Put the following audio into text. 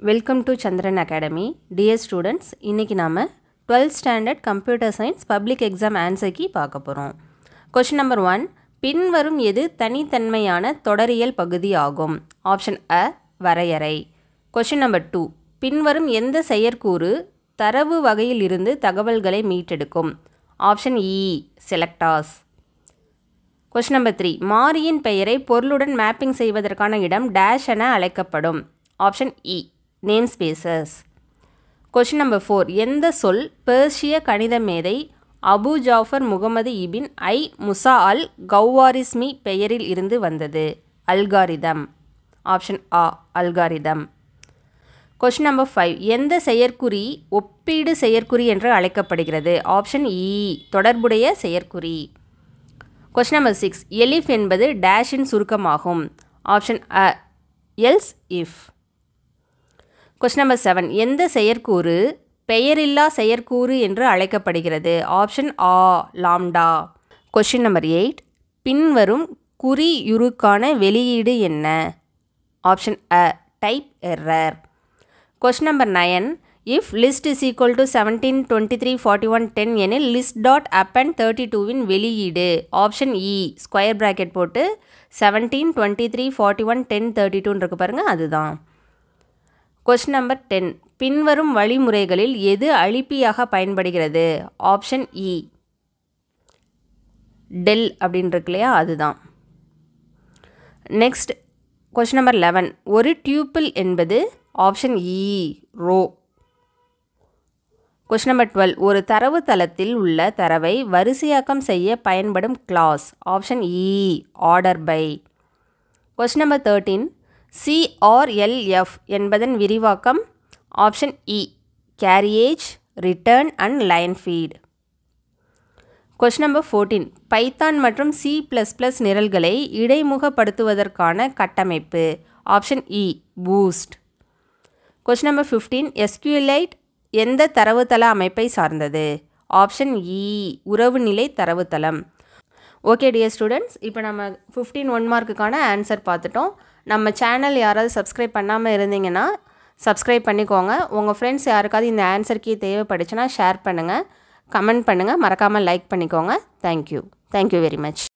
welcome to Chandran academy dear students இன்றைக்கி நாம் twelfth standard computer science public exam answer key பார்க்க போகிறோம் question number one பின்வரும் எது தனித்தன்மையான தொடரியல் பகுதி ஆகும் ஆப்ஷன் அ வரையறை கொஷின் நம்பர் டூ பின்வரும் எந்த செயற்கூறு தரவு வகையில் இருந்து தகவல்களை மீட்டெடுக்கும் ஆப்ஷன் இ செலக்டாஸ் கொஷின் நம்பர் த்ரீ மாரியின் பெயரை பொருளுடன் மேப்பிங் செய்வதற்கான இடம் டேஷ் என அழைக்கப்படும் ஆப்ஷன் இ name spaces question number four எந்த சொல் பெர்ஷிய கணித மேதை அபு ஜாஃபர் முகமது இபின் ஐ முசா அல் கௌவாரிஸ்மி பெயரில் இருந்து வந்தது அல்காரிதம் ஆப்ஷன் ஆ அல்காரிதம் கொஷின் நம்பர் ஃபைவ் எந்த செயற்குறி ஒப்பீடு செயற்குறி என்று அழைக்கப்படுகிறது ஆப்ஷன் இ தொடர்புடைய செயற்குறி கொஸ்டின் நம்பர் சிக்ஸ் எலிஃப் என்பது டேஷின் சுருக்கமாகும் ஆப்ஷன் அ else if question number seven எந்த செயற்கூறு பெயரில்லா செயற்கூறு என்று அழைக்கப்படுகிறது ஆப்ஷன் ஆ லாம்டா கொஸ்டின் நம்பர் எயிட் பின்வரும் குறியுருக்கான வெளியீடு என்ன ஆப்ஷன் அ type error question number nine if list is equal to seventeen twenty three forty one ten எனில் list dot up and thirty டூவின் வெளியீடு ஆப்ஷன் இ ஸ்கொயர் ப்ராக்கெட் போட்டு seventeen twenty three forty one ten thirty டூன்னு இருக்கு பாருங்கள் அதுதான் question number ten பின்வரும் வழிமுறைகளில் எது அழிப்பியாக பயன்படுகிறது ஆப்ஷன் இ டெல் அப்படின்னு இருக்கு இல்லையா அதுதான் நெக்ஸ்ட் கொஸ்டின் நம்பர் லெவன் ஒரு டியூப்பிள் என்பது ஆப்ஷன் இ ரோ கொஸ்டின் நம்பர் டுவெல் ஒரு தரவு தளத்தில் உள்ள தரவை வரிசையாக்கம் செய்ய பயன்படும் கிளாஸ் ஆப்ஷன் இ order by question number thirteen CRLF என்பதன் விரிவாக்கம் ஆப்ஷன் இ carriage return and line feed question number fourteen Python மற்றும் சி ப்ளஸ் ப்ளஸ் நிரல்களை இடைமுகப்படுத்துவதற்கான கட்டமைப்பு ஆப்ஷன் இ boost question number fifteen SQLite எந்த தரவுத்தள அமைப்பை சார்ந்தது ஆப்ஷன் இ உறவுநிலை தரவுத்தளம் ஓகே டியர் ஸ்டூடெண்ட்ஸ் இப்போ நம்ம ஃபிஃப்டீன் ஒன் மார்க்குக்கான ஆன்சர் பார்த்துட்டோம் நம்ம சேனல் யாராவது சப்ஸ்கிரைப் பண்ணாமல் இருந்தீங்கன்னா சப்ஸ்கிரைப் பண்ணிக்கோங்க உங்கள் ஃப்ரெண்ட்ஸ் யாருக்காவது இந்த ஆன்சர் கீ தேவைப்படுச்சுன்னா ஷேர் பண்ணுங்கள் கமெண்ட் பண்ணுங்கள் மறக்காமல் லைக் பண்ணிக்கோங்க தேங்க்யூ தேங்க்யூ வெரி மச்